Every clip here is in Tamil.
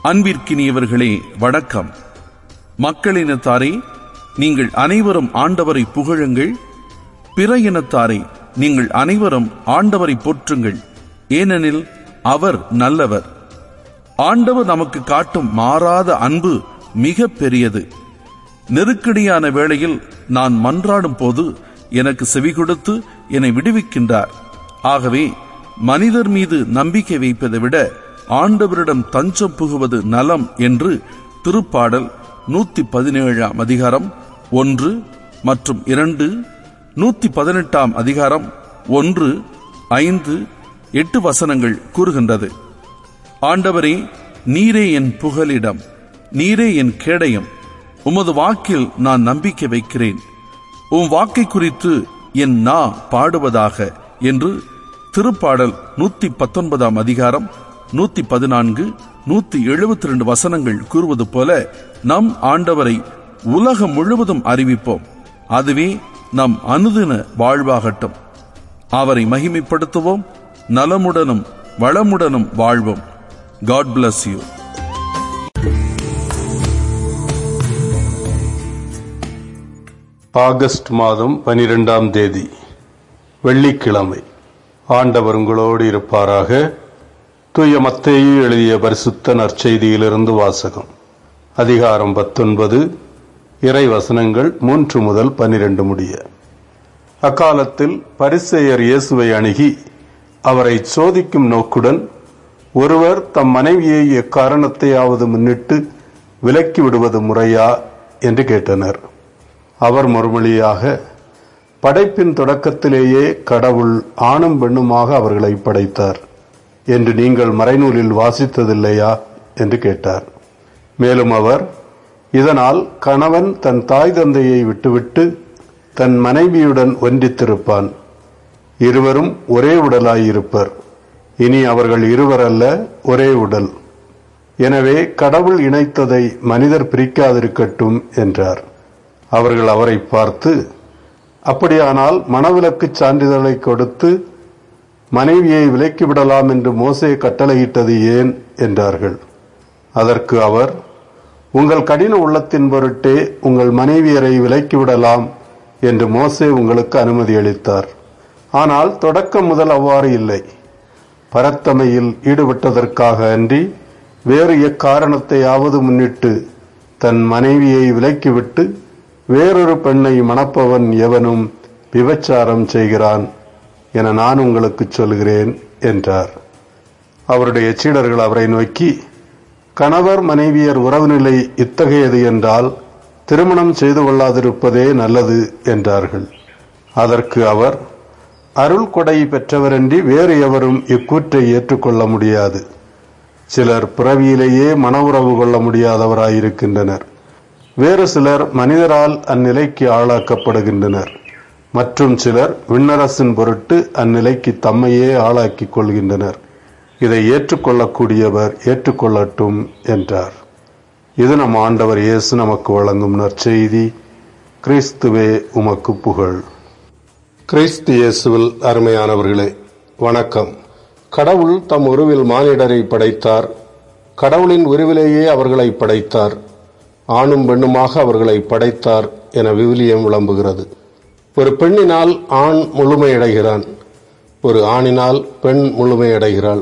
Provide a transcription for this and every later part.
அன்பிற்கினியவர்களே வணக்கம் மக்களினத்தாரே நீங்கள் அனைவரும் ஆண்டவரை புகழுங்கள் பிற இனத்தாரே நீங்கள் அனைவரும் ஆண்டவரை போற்றுங்கள் ஏனெனில் அவர் நல்லவர் ஆண்டவர் நமக்கு காட்டும் மாறாத அன்பு மிக பெரியது நெருக்கடியான வேளையில் நான் மன்றாடும் போது எனக்கு செவி கொடுத்து என்னை விடுவிக்கின்றார் ஆகவே மனிதர் மீது நம்பிக்கை வைப்பதை விட ஆண்டவரிடம் தஞ்சம் புகுவது நலம் என்று திருப்பாடல் நூத்தி பதினேழாம் அதிகாரம் ஒன்று மற்றும் இரண்டு நூத்தி பதினெட்டாம் அதிகாரம் ஒன்று ஐந்து எட்டு வசனங்கள் கூறுகின்றது ஆண்டவரே நீரே என் புகலிடம் நீரே என் கேடயம் உமது வாக்கில் நான் நம்பிக்கை வைக்கிறேன் உம் வாக்கை குறித்து என் நா பாடுவதாக என்று திருப்பாடல் நூத்தி பத்தொன்பதாம் அதிகாரம் நூத்தி பதினான்கு நூத்தி எழுபத்தி ரெண்டு வசனங்கள் கூறுவது போல நம் ஆண்டவரை உலகம் முழுவதும் அறிவிப்போம் அதுவே நம் அனுதின வாழ்வாகட்டும் அவரை மகிமைப்படுத்துவோம் நலமுடனும் வளமுடனும் வாழ்வோம் காட் bless யூ ஆகஸ்ட் மாதம் பனிரெண்டாம் தேதி வெள்ளிக்கிழமை ஆண்டவர் உங்களோடு இருப்பாராக தூய மத்தேயு எழுதிய பரிசுத்த நற்செய்தியிலிருந்து வாசகம் அதிகாரம் பத்தொன்பது இறை வசனங்கள் மூன்று முதல் பனிரெண்டு முடிய அக்காலத்தில் பரிசேயர் இயேசுவை அணுகி அவரை சோதிக்கும் நோக்குடன் ஒருவர் தம் மனைவியை எக்காரணத்தையாவது முன்னிட்டு விலக்கி விடுவது முறையா என்று கேட்டனர் அவர் மறுமொழியாக படைப்பின் தொடக்கத்திலேயே கடவுள் ஆணும் பெண்ணுமாக அவர்களை படைத்தார் என்று நீங்கள் மறைநூலில் வாசித்ததில்லையா என்று கேட்டார் மேலும் அவர் இதனால் கணவன் தன் தாய் தந்தையை விட்டுவிட்டு தன் மனைவியுடன் ஒன்றித்திருப்பான் இருவரும் ஒரே உடலாயிருப்பர் இனி அவர்கள் இருவரல்ல ஒரே உடல் எனவே கடவுள் இணைத்ததை மனிதர் பிரிக்காதிருக்கட்டும் என்றார் அவர்கள் அவரை பார்த்து அப்படியானால் மணவிலக்கு சான்றிதழை கொடுத்து மனைவியை விலக்கிவிடலாம் என்று மோசே கட்டளையிட்டது ஏன் என்றார்கள் அதற்கு அவர் உங்கள் கடின உள்ளத்தின் பொருட்டே உங்கள் மனைவியரை விலக்கிவிடலாம் என்று மோசே உங்களுக்கு அனுமதி அளித்தார் ஆனால் தொடக்கம் முதல் அவ்வாறு இல்லை பரத்தமையில் ஈடுபட்டதற்காக அன்றி வேறு எக்காரணத்தையாவது முன்னிட்டு தன் மனைவியை விலக்கிவிட்டு வேறொரு பெண்ணை மணப்பவன் எவனும் விபச்சாரம் செய்கிறான் என நான் உங்களுக்கு சொல்கிறேன் என்றார் அவருடைய சீடர்கள் அவரை நோக்கி கணவர் மனைவியர் உறவு நிலை இத்தகையது என்றால் திருமணம் செய்து கொள்ளாதிருப்பதே நல்லது என்றார்கள் அதற்கு அவர் அருள் கொடை பெற்றவரன்றி வேறு எவரும் இக்கூற்றை ஏற்றுக்கொள்ள முடியாது சிலர் பிறவியிலேயே மன உறவு கொள்ள முடியாதவராயிருக்கின்றனர் வேறு சிலர் மனிதரால் அந்நிலைக்கு ஆளாக்கப்படுகின்றனர் மற்றும் சிலர் விண்ணரசின் பொருட்டு அந்நிலைக்கு தம்மையே ஆளாக்கிக் கொள்கின்றனர் இதை ஏற்றுக்கொள்ளக்கூடியவர் ஏற்றுக்கொள்ளட்டும் என்றார் இது நம் ஆண்டவர் இயேசு நமக்கு வழங்கும் நற்செய்தி கிறிஸ்துவே உமக்கு புகழ் கிறிஸ்து இயேசுவில் அருமையானவர்களே வணக்கம் கடவுள் தம் உருவில் மானிடரை படைத்தார் கடவுளின் உருவிலேயே அவர்களை படைத்தார் ஆணும் பெண்ணுமாக அவர்களை படைத்தார் என விவிலியம் விளம்புகிறது ஒரு பெண்ணினால் ஆண் முழுமையடைகிறான் ஒரு ஆணினால் பெண் முழுமையடைகிறாள்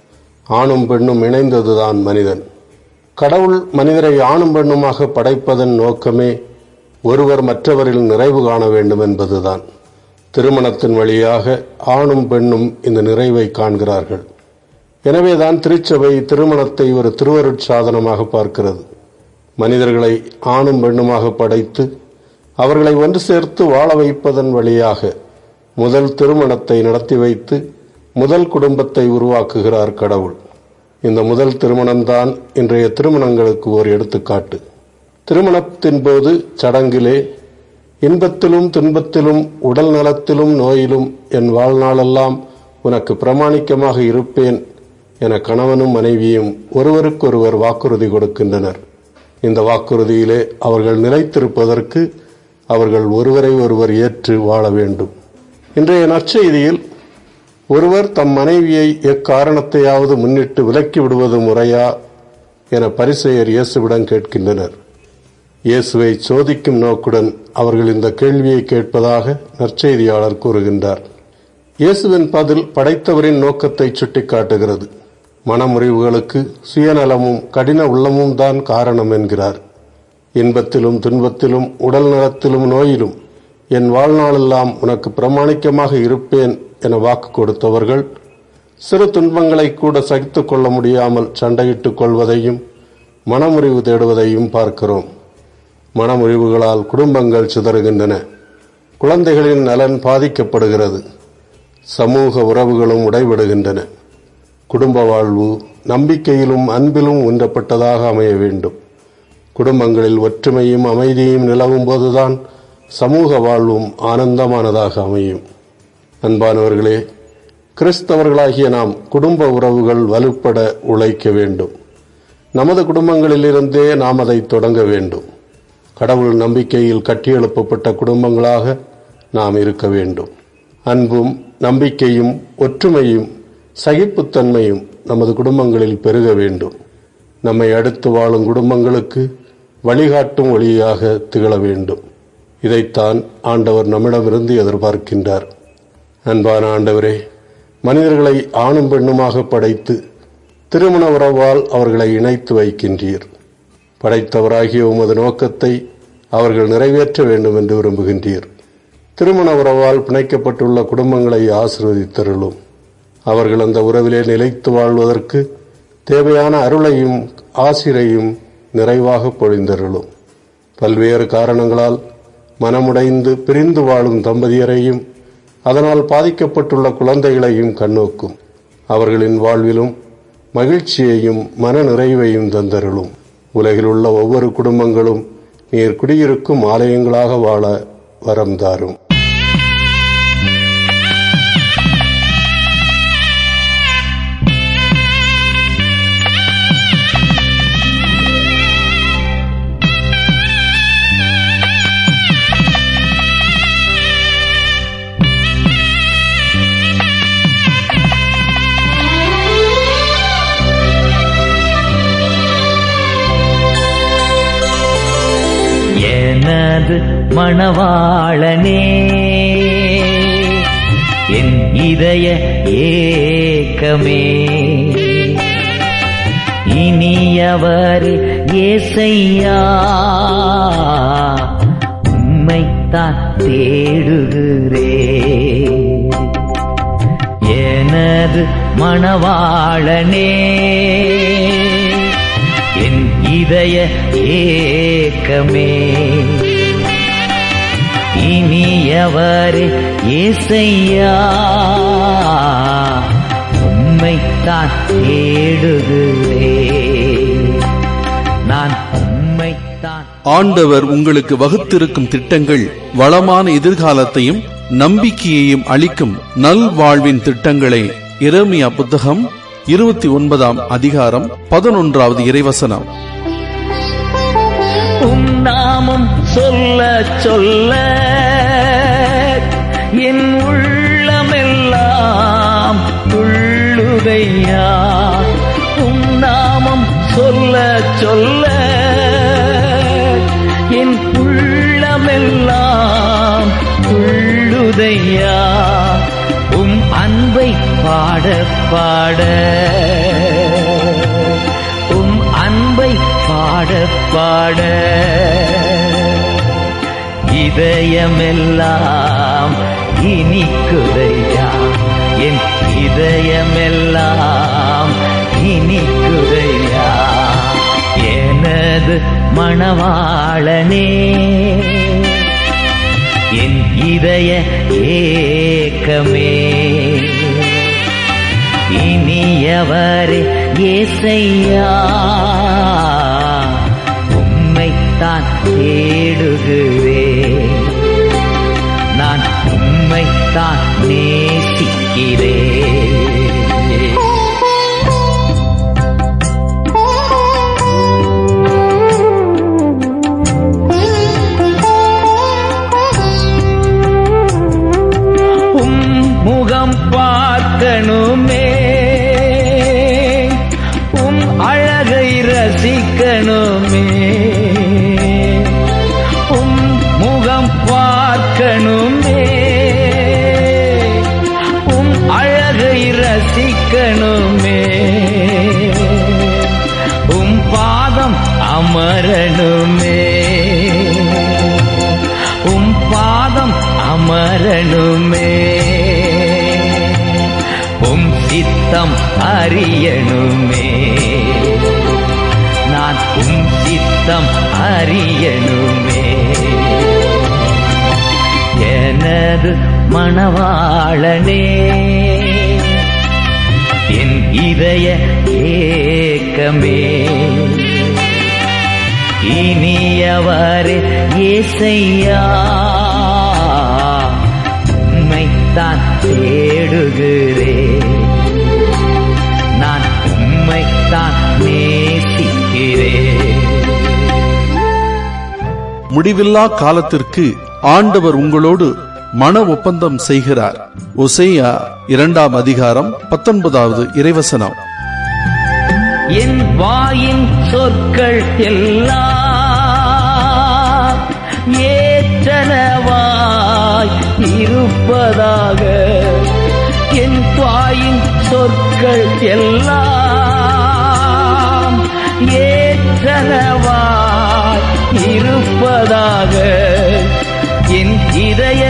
ஆணும் பெண்ணும் இணைந்ததுதான் மனிதன் கடவுள் மனிதரை ஆணும் பெண்ணுமாக படைப்பதன் நோக்கமே ஒருவர் மற்றவரில் நிறைவு காண வேண்டும் என்பதுதான் திருமணத்தின் வழியாக ஆணும் பெண்ணும் இந்த நிறைவை காண்கிறார்கள் எனவேதான் திருச்சபை திருமணத்தை ஒரு திருவருட் சாதனமாக பார்க்கிறது மனிதர்களை ஆணும் பெண்ணுமாக படைத்து அவர்களை ஒன்று சேர்த்து வாழ வைப்பதன் வழியாக முதல் திருமணத்தை நடத்தி வைத்து முதல் குடும்பத்தை உருவாக்குகிறார் கடவுள் இந்த முதல் திருமணம்தான் இன்றைய திருமணங்களுக்கு ஒரு எடுத்துக்காட்டு திருமணத்தின் போது சடங்கிலே இன்பத்திலும் துன்பத்திலும் உடல் நலத்திலும் நோயிலும் என் வாழ்நாளெல்லாம் உனக்கு பிரமாணிக்கமாக இருப்பேன் என கணவனும் மனைவியும் ஒருவருக்கொருவர் வாக்குறுதி கொடுக்கின்றனர் இந்த வாக்குறுதியிலே அவர்கள் நிலைத்திருப்பதற்கு அவர்கள் ஒருவரை ஒருவர் ஏற்று வாழ வேண்டும் இன்றைய நற்செய்தியில் ஒருவர் தம் மனைவியை எக்காரணத்தையாவது முன்னிட்டு விலக்கி விடுவது முறையா என பரிசெயர் இயேசுவிடம் கேட்கின்றனர் இயேசுவை சோதிக்கும் நோக்குடன் அவர்கள் இந்த கேள்வியை கேட்பதாக நற்செய்தியாளர் கூறுகின்றார் இயேசுவின் பதில் படைத்தவரின் நோக்கத்தை சுட்டிக்காட்டுகிறது மனமுறிவுகளுக்கு சுயநலமும் கடின உள்ளமும் தான் காரணம் என்கிறார் இன்பத்திலும் துன்பத்திலும் உடல் நலத்திலும் நோயிலும் என் வாழ்நாளெல்லாம் உனக்கு பிரமாணிக்கமாக இருப்பேன் என வாக்கு கொடுத்தவர்கள் சிறு துன்பங்களை கூட சகித்துக் கொள்ள முடியாமல் சண்டையிட்டுக் கொள்வதையும் மனமுறிவு தேடுவதையும் பார்க்கிறோம் மனமுறிவுகளால் குடும்பங்கள் சிதறுகின்றன குழந்தைகளின் நலன் பாதிக்கப்படுகிறது சமூக உறவுகளும் உடைபடுகின்றன குடும்ப வாழ்வு நம்பிக்கையிலும் அன்பிலும் ஒன்றப்பட்டதாக அமைய வேண்டும் குடும்பங்களில் ஒற்றுமையும் அமைதியும் நிலவும் போதுதான் சமூக வாழ்வும் ஆனந்தமானதாக அமையும் அன்பானவர்களே கிறிஸ்தவர்களாகிய நாம் குடும்ப உறவுகள் வலுப்பட உழைக்க வேண்டும் நமது குடும்பங்களிலிருந்தே நாம் அதை தொடங்க வேண்டும் கடவுள் நம்பிக்கையில் கட்டியெழுப்பப்பட்ட குடும்பங்களாக நாம் இருக்க வேண்டும் அன்பும் நம்பிக்கையும் ஒற்றுமையும் சகிப்புத்தன்மையும் நமது குடும்பங்களில் பெருக வேண்டும் நம்மை அடுத்து வாழும் குடும்பங்களுக்கு வழிகாட்டும் வழியாக திகழ வேண்டும் இதைத்தான் ஆண்டவர் நம்மிடமிருந்து எதிர்பார்க்கின்றார் அன்பான ஆண்டவரே மனிதர்களை ஆணும் பெண்ணுமாக படைத்து திருமண உறவால் அவர்களை இணைத்து வைக்கின்றீர் படைத்தவராகிய உமது நோக்கத்தை அவர்கள் நிறைவேற்ற வேண்டும் என்று விரும்புகின்றீர் திருமண உறவால் பிணைக்கப்பட்டுள்ள குடும்பங்களை ஆசிர்வதித்தருளும் அவர்கள் அந்த உறவிலே நிலைத்து வாழ்வதற்கு தேவையான அருளையும் ஆசிரையும் நிறைவாக பொழிந்தருளும் பல்வேறு காரணங்களால் மனமுடைந்து பிரிந்து வாழும் தம்பதியரையும் அதனால் பாதிக்கப்பட்டுள்ள குழந்தைகளையும் கண்ணோக்கும் அவர்களின் வாழ்விலும் மகிழ்ச்சியையும் மன நிறைவையும் தந்தருளும் உலகில் உள்ள ஒவ்வொரு குடும்பங்களும் நீர் குடியிருக்கும் ஆலயங்களாக வாழ வரம் தாரும் எனது மணவாளனே என் இதய ஏக்கமே இனியவர் ஏசையா உம்மைத்தான் தேடுகிறே எனது மணவாளனே என் இதய ஏக்கமே இனியவர் ஏசையா உம்மைத்தான் தேடுகிறே நான் உம்மைத்தான் ஆண்டவர் உங்களுக்கு வகுத்திருக்கும் திட்டங்கள் வளமான எதிர்காலத்தையும் நம்பிக்கையையும் அளிக்கும் நல்வாழ்வின் திட்டங்களே இரமியா புத்தகம் இருபத்தி ஒன்பதாம் அதிகாரம் பதினொன்றாவது இறைவசனம் உம் நாமம் சொல்ல சொல்ல என் உள்ளமெல்லாம் துள்ளுதையா உம் நாமம் சொல்ல சொல்ல என் உள்ளமெல்லாம் துள்ளுதையா உம் அன்பை பாட பாட உம் அன்பை பாட பாட இதயமெல்லாம் இனிக்குதையா என் இதயமெல்லாம் இனிக்குதையா எனது மணவாளனே என் இதய ஏக்கமே இனியவரே ஏசையா உம்மைத்தான் தேடுகிறே நான் உம்மைத்தான் நேசிக்கிறேன் உம் முகம் பார்க்கணுமே உம் அழகை ரசி இருக்கணுமே உம் பாதம் அமரணுமே உம் பாதம் அமரணுமே உம் சித்தம் அறியணுமே நான் உம் சித்தம் அறியணுமே எனது மணவாளனே என் இதய ஏக்கமே இனியவரே ஏசையா உம்மைத்தான் தேடுகிறேன் நான் உம்மைத்தான் நேசிக்கிறேன் முடிவில்லா காலத்திற்கு ஆண்டவர் உங்களோடு மன ஒப்பந்தம் செய்கிறார் ஒசேயா இரண்டாம் அதிகாரம் பத்தொன்பதாவது இறைவசனம் என் வாயின் சொற்கள் எல்லாம் ஏற்றனவாய் இருப்பதாக என் வாயின் சொற்கள் எல்லாம் ஏற்றனவாய் இருப்பதாக என் இதய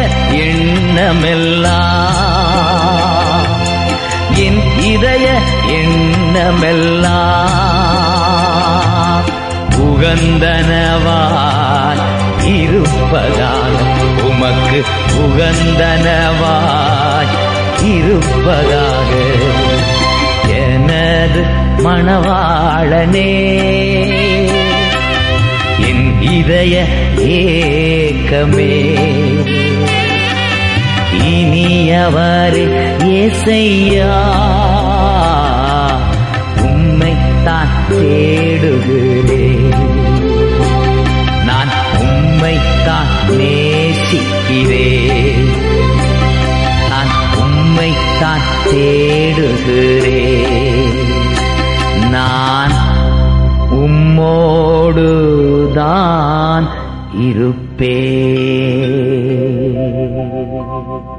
எண்ணமெல்லாம் என் இதய எண்ணமெல்லாம் உகந்தனவாய் இருப்பதாக உமக்கு உகந்தனவாய் இருப்பதாக எனது மணவாளனே என் இதய ஏக்கமே இனியவரே ஏசையா உம்மைத்தான் தேடுகிறேன் நான் உம்மைத்தான் நேசிக்கிறேன் நான் உம்மைத்தான் தேடுகிறேன் நான் உம்மோடுதான் இருப்பேன்